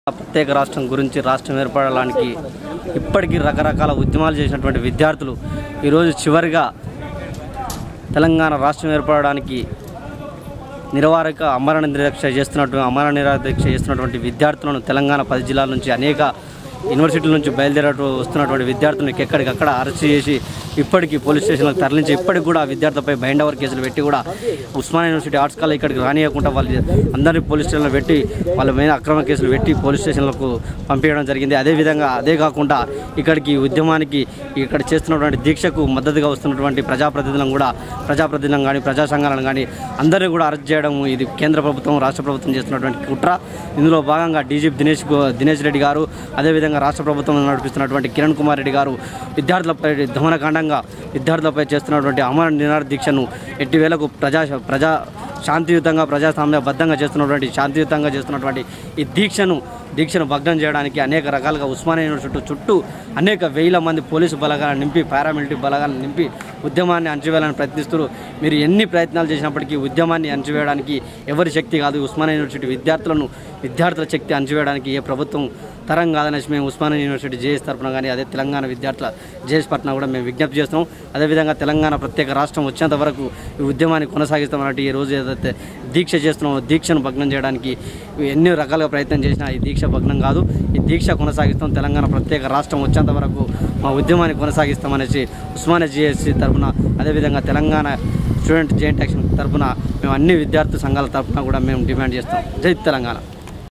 ప్రత్యేక రాష్ట్రం గురించి రాష్ట్రం ఏర్పడడానికి ఇప్పటికీ రకరకాల ఉద్యమాలు చేసినటువంటి విద్యార్థులు ఈరోజు చివరిగా తెలంగాణ రాష్ట్రం ఏర్పడడానికి నిరవారక అమరణ నిరీక్ష చేస్తున్నటువంటి అమరణ నిరీక్ష చేస్తున్నటువంటి విద్యార్థులను తెలంగాణ పది జిల్లాల నుంచి అనేక యూనివర్సిటీల నుంచి బయలుదేరటు వస్తున్నటువంటి విద్యార్థులను ఎక్కడికక్కడ అరెస్ట్ చేసి ఇప్పటికీ పోలీస్ స్టేషన్లకు తరలించి ఇప్పటికి కూడా ఆ విద్యార్థులపై బైండ్ ఓవర్ కేసులు పెట్టి కూడా ఉస్మానియా యూనివర్సిటీ ఆర్ట్స్ కాలేజ్ ఇక్కడికి రానియకుండా వాళ్ళు అందరినీ పోలీస్ స్టేషన్లో పెట్టి వాళ్ళ మీద అక్రమ కేసులు పెట్టి పోలీస్ స్టేషన్లకు పంపించడం జరిగింది అదేవిధంగా అదే కాకుండా ఇక్కడికి ఉద్యమానికి ఇక్కడ చేస్తున్నటువంటి దీక్షకు మద్దతుగా వస్తున్నటువంటి ప్రజాప్రతినిధులను కూడా ప్రజాప్రతినిధులను కానీ ప్రజా సంఘాలను కానీ అందరినీ కూడా అరెస్ట్ చేయడం ఇది కేంద్ర ప్రభుత్వం రాష్ట్ర ప్రభుత్వం చేస్తున్నటువంటి కుట్ర ఇందులో భాగంగా డీజీపీ దినేష్ గు- దినేష్ రెడ్డి గారు అదేవిధంగా రాష్ట్ర ప్రభుత్వం నడిపిస్తున్నటువంటి కిరణ్ కుమార్ రెడ్డి గారు విద్యార్థులపై దమనకాండంగా విద్యార్థులపై చేస్తున్నటువంటి అమర నిరాహార దీక్షను ఎట్టి వేలకు ప్రజా ప్రజా శాంతియుతంగా ప్రజాస్వామ్యబద్ధంగా చేస్తున్నటువంటి శాంతియుతంగా చేస్తున్నటువంటి ఈ దీక్షను దీక్షను భగ్నం చేయడానికి అనేక రకాలుగా ఉస్మానియా యూనివర్సిటీ చుట్టూ అనేక వేల మంది పోలీసు బలగాలను నింపి పారామిలిటరీ బలగాలను నింపి ఉద్యమాన్ని అణచివేయాలని ప్రయత్నిస్తారు మీరు ఎన్ని ప్రయత్నాలు చేసినప్పటికీ ఉద్యమాన్ని అణచివేయడానికి ఎవరి శక్తి కాదు ఉస్మానియా యూనివర్సిటీ విద్యార్థులను విద్యార్థుల శక్తి అణచివేయడానికి ఏ ప్రభుత్వం తరం కాదనేసి మేము ఉస్మానియా యూనివర్సిటీ జేఎస్ తరఫున కానీ అదే తెలంగాణ విద్యార్థుల జేఎస్ పట్ల కూడా మేము విజ్ఞప్తి చేస్తున్నాం అదేవిధంగా తెలంగాణ ప్రత్యేక రాష్ట్రం వచ్చేంత వరకు ఈ ఉద్యమాన్ని కొనసాగిస్తామన్నట్టు ఈ రోజు ఏదైతే దీక్ష చేస్తున్నామో దీక్షను భగ్నం చేయడానికి ఎన్ని రకాలుగా ప్రయత్నం చేసినా ఈ దీక్ష భగ్నం కాదు ఈ దీక్ష కొనసాగిస్తాం తెలంగాణ ప్రత్యేక రాష్ట్రం వచ్చేంత వరకు మా ఉద్యమాన్ని కొనసాగిస్తామనేసి ఉస్మానియా జేఎస్సీ తరఫున అదేవిధంగా తెలంగాణ స్టూడెంట్ జాయింట్ యాక్షన్ తరఫున మేము అన్ని విద్యార్థి సంఘాల తరఫున కూడా మేము డిమాండ్ చేస్తాం జై తెలంగాణ